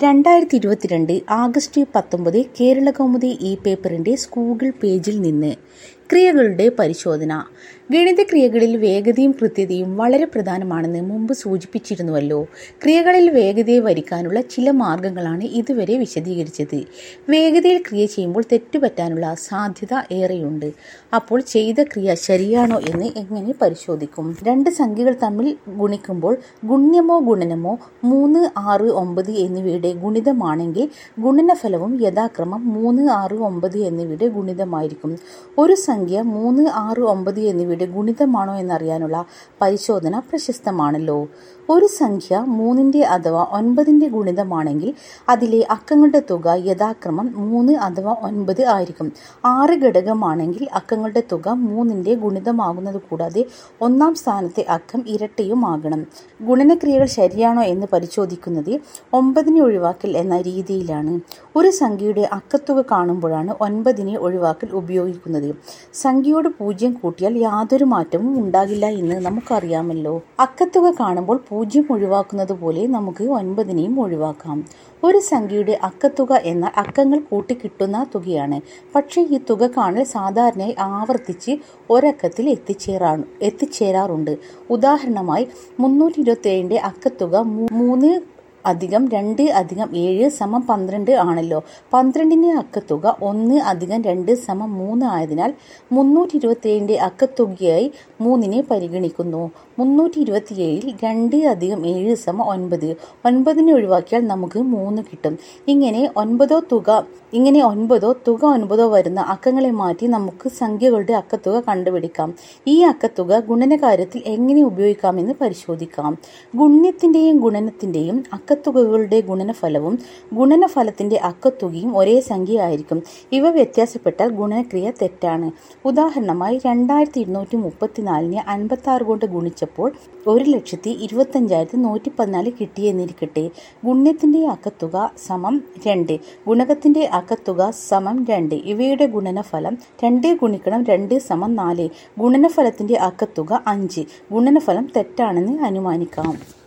രണ്ടായിരത്തി ഇരുപത്തിരണ്ട് ആഗസ്റ്റ് പത്തൊമ്പത് കേരളകൗമുദി ഇ പേപ്പറിന്റെ ഗൂഗിൾ പേജിൽ നിന്ന് ക്രിയകളുടെ പരിശോധന ഗണിതക്രിയകളിൽ വേഗതയും കൃത്യതയും വളരെ പ്രധാനമാണെന്ന് മുമ്പ് സൂചിപ്പിച്ചിരുന്നുവല്ലോ ക്രിയകളിൽ വേഗതയെ വരിക്കാനുള്ള ചില മാർഗങ്ങളാണ് ഇതുവരെ വിശദീകരിച്ചത് വേഗതയിൽ ക്രിയ ചെയ്യുമ്പോൾ തെറ്റുപറ്റാനുള്ള സാധ്യത ഏറെയുണ്ട് അപ്പോൾ ചെയ്ത ക്രിയ ശരിയാണോ എന്ന് എങ്ങനെ പരിശോധിക്കും രണ്ട് സംഖ്യകൾ തമ്മിൽ ഗുണിക്കുമ്പോൾ ഗുണ്യമോ ഗുണനമോ മൂന്ന് ആറ് ഒമ്പത് എന്നിവയുടെ ഗുണിതമാണെങ്കിൽ ഗുണനഫലവും യഥാക്രമം മൂന്ന് ആറ് ഒമ്പത് എന്നിവയുടെ ഗുണിതമായിരിക്കും ഒരു സംഖ്യ മൂന്ന് ആറ് ഒമ്പത് എന്നിവയുടെ ഗുണിതമാണോ എന്നറിയാനുള്ള പരിശോധന പ്രശസ്തമാണല്ലോ ഒരു സംഖ്യ മൂന്നിന്റെ അഥവാ ഒൻപതിന്റെ ഗുണിതമാണെങ്കിൽ അതിലെ അക്കങ്ങളുടെ തുക യഥാക്രമം മൂന്ന് അഥവാ ഒൻപത് ആയിരിക്കും ആറ് ഘടകമാണെങ്കിൽ അക്കങ്ങളുടെ തുക മൂന്നിന്റെ ഗുണിതമാകുന്നത് കൂടാതെ ഒന്നാം സ്ഥാനത്തെ അക്കം ഇരട്ടയുമാകണം ഗുണനക്രിയകൾ ശരിയാണോ എന്ന് പരിശോധിക്കുന്നത് ഒമ്പതിനെ ഒഴിവാക്കൽ എന്ന രീതിയിലാണ് ഒരു സംഖ്യയുടെ അക്കത്തുക കാണുമ്പോഴാണ് ഒൻപതിനെ ഒഴിവാക്കൽ ഉപയോഗിക്കുന്നത് സംഖ്യയോട് പൂജ്യം കൂട്ടിയാൽ യാതൊരു മാറ്റവും ഉണ്ടാകില്ല എന്ന് നമുക്കറിയാമല്ലോ അക്കത്തുക കാണുമ്പോൾ പൂജ്യം ഒഴിവാക്കുന്നത് പോലെ നമുക്ക് ഒൻപതിനെയും ഒഴിവാക്കാം ഒരു സംഖ്യയുടെ അക്കത്തുക എന്നാൽ അക്കങ്ങൾ കൂട്ടിക്കിട്ടുന്ന തുകയാണ് പക്ഷേ ഈ തുക കാണൽ സാധാരണയായി ആവർത്തിച്ച് ഒരക്കത്തിൽ എത്തിച്ചേരാ എത്തിച്ചേരാറുണ്ട് ഉദാഹരണമായി മുന്നൂറ്റി ഇരുപത്തി ഏഴിന്റെ അക്കത്തുക മൂന്ന് അധികം രണ്ട് അധികം ഏഴ് സമം പന്ത്രണ്ട് ആണല്ലോ പന്ത്രണ്ടിന്റെ അക്കത്തുക ഒന്ന് അധികം രണ്ട് സമം മൂന്ന് ആയതിനാൽ മുന്നൂറ്റി ഇരുപത്തിയേഴിന്റെ അക്കത്തുകയായി മൂന്നിനെ പരിഗണിക്കുന്നു മുന്നൂറ്റി ഇരുപത്തിയേഴിൽ രണ്ട് അധികം ഏഴ് സമം ഒൻപത് ഒൻപതിനെ ഒഴിവാക്കിയാൽ നമുക്ക് മൂന്ന് കിട്ടും ഇങ്ങനെ ഒൻപതോ തുക ഇങ്ങനെ ഒൻപതോ തുക ഒൻപതോ വരുന്ന അക്കങ്ങളെ മാറ്റി നമുക്ക് സംഖ്യകളുടെ അക്കത്തുക കണ്ടുപിടിക്കാം ഈ അക്കത്തുക ഗുണനകാര്യത്തിൽ എങ്ങനെ ഉപയോഗിക്കാമെന്ന് പരിശോധിക്കാം ഗുണ്യത്തിന്റെയും ഗുണനത്തിന്റെയും അക്കത്തുകകളുടെ ഗുണനഫലവും ഗുണനഫലത്തിന്റെ അക്കത്തുകയും ഒരേ സംഖ്യയായിരിക്കും ഇവ വ്യത്യാസപ്പെട്ടാൽ ഗുണനക്രിയ തെറ്റാണ് ഉദാഹരണമായി രണ്ടായിരത്തി ഇരുന്നൂറ്റി മുപ്പത്തിനാലിനെ അൻപത്തി ആറ് കൊണ്ട് ഗുണിച്ചപ്പോൾ ഒരു ലക്ഷത്തി ഇരുപത്തഞ്ചായിരത്തി നൂറ്റി പതിനാല് കിട്ടിയെന്നിരിക്കട്ടെ ഗുണ്യത്തിന്റെ അക്കത്തുക സമം രണ്ട് ഗുണകത്തിന്റെ അക്കത്തുക സമം രണ്ട് ഇവയുടെ ഗുണനഫലം രണ്ട് ഗുണിക്കണം രണ്ട് സമം നാല് ഗുണനഫലത്തിന്റെ അക്കത്തുക അഞ്ച് ഗുണനഫലം തെറ്റാണെന്ന് അനുമാനിക്കാം